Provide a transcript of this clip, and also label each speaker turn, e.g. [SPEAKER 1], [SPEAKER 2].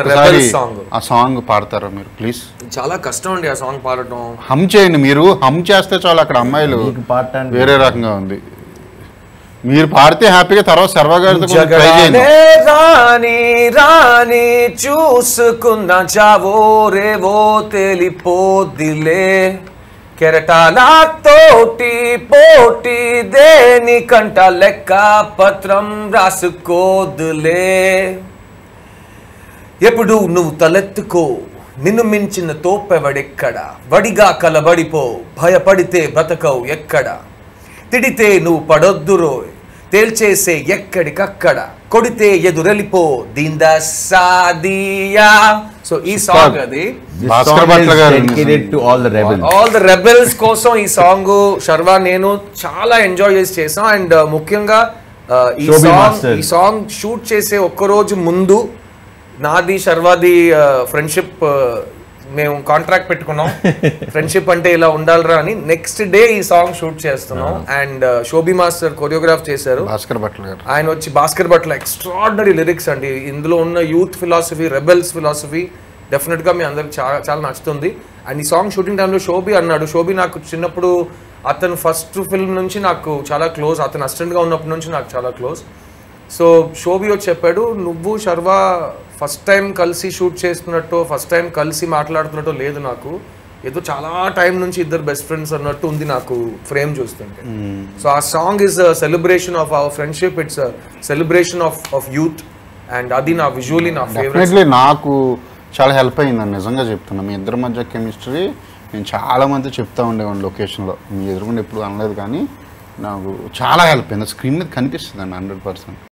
[SPEAKER 1] ఒక్కసారి
[SPEAKER 2] rebel song
[SPEAKER 1] ఆ song పాడతారా మీరు ప్లీజ్
[SPEAKER 2] చాలా కష్టం అండి ఆ సాంగ్ పాడటం
[SPEAKER 1] హమ్ చేయండి మీరు హమ్ చేస్తే చాలు అక్కడ అమ్మాయిలు
[SPEAKER 3] నీకు పాడటానికి
[SPEAKER 1] వేరే రకంగా ఉంది మీరు పాడితే హ్యాపీగా తర్వాత సర్వ గారితో కొంచెం try చేయండి
[SPEAKER 2] జగడానే రాని రాని చూసుకున్న చావో రేవో తెలిపోదిలే కెరటాల తోటి పోటీ దేనికంట లెక్క పత్రం రాసుకోదులే ఎప్పుడు నువ్వు తలెత్తుకో నిన్ను మించిన తోపెవడెక్కడ వడిగా కలబడిపో భయపడితే బ్రతకవు ఎక్కడ తిడితే నువ్వు పడొద్దురో తేల్చేసే ఎక్కడికక్కడ కొడితే ఎదురెలిపో దీందా సాదియా సో ఈ సాంగ్ అది
[SPEAKER 1] భాస్కర్ భట్ల గారు
[SPEAKER 3] dedicated to all the rebels
[SPEAKER 2] all the rebels కోసం ఈ సాంగ్ శర్వా నేను చాలా ఎంజాయ్ చేసి చేసాం అండ్ ముఖ్యంగా uh, ఈ
[SPEAKER 3] Shobhi
[SPEAKER 2] సాంగ్
[SPEAKER 3] Master.
[SPEAKER 2] ఈ సాంగ్ షూట్ చేసే ఒక్క రోజు ముందు నాది శర్వాది ఫ్రెండ్షిప్ మేము కాంట్రాక్ట్ పెట్టుకున్నాం ఫ్రెండ్షిప్ అంటే ఇలా ఉండాలిరా అని నెక్స్ట్ డే ఈ సాంగ్ షూట్ చేస్తున్నాం అండ్ శోభి మాస్టర్ కొరియోగ్రాఫ్ చేశారు
[SPEAKER 1] భాస్కర్ భట్ల గారు
[SPEAKER 2] ఆయన వచ్చి భాస్కర్ భట్ల ఎక్స్ట్రాడినరీ లిరిక్స్ అండి ఇందులో ఉన్న యూత్ ఫిలాసఫీ రెబెల్స్ ఫిలాసఫీ డెఫినెట్గా మీ అందరికి చాలా చాలా నచ్చుతుంది అండ్ ఈ సాంగ్ షూటింగ్ టైంలో శోభి అన్నాడు శోభి నాకు చిన్నప్పుడు అతను ఫస్ట్ ఫిల్మ్ నుంచి నాకు చాలా క్లోజ్ అతను అసిస్టెంట్గా ఉన్నప్పటి నుంచి నాకు చాలా క్లోజ్ సో శోభి వచ్చి చెప్పాడు నువ్వు శర్వా ఫస్ట్ టైం కలిసి షూట్ చేస్తున్నట్టు ఫస్ట్ టైం కలిసి మాట్లాడుతున్నట్టు లేదు నాకు ఏదో చాలా టైం నుంచి ఇద్దరు బెస్ట్ ఫ్రెండ్స్ అన్నట్టు ఉంది నాకు ఫ్రేమ్ చూస్తుంటే సో ఆ song is celebration of our friendship it's celebration of of youth and అది నా విజువలీ నా ఫేవరెట్
[SPEAKER 1] డెఫినెట్లీ నాకు చాలా హెల్ప్ అయిందండి నిజంగా చెప్తున్నా మీ ఇద్దరి మధ్య కెమిస్ట్రీ నేను చాలా మంది చెప్తా ఉండేవాడిని లొకేషన్లో మీ ఎదురుకుండా ఎప్పుడు అనలేదు కానీ నాకు చాలా హెల్ప్ అయింది స్క్రీన్ మీద కనిపిస్తుంది అండి హండ్రెడ్ పర్సెంట్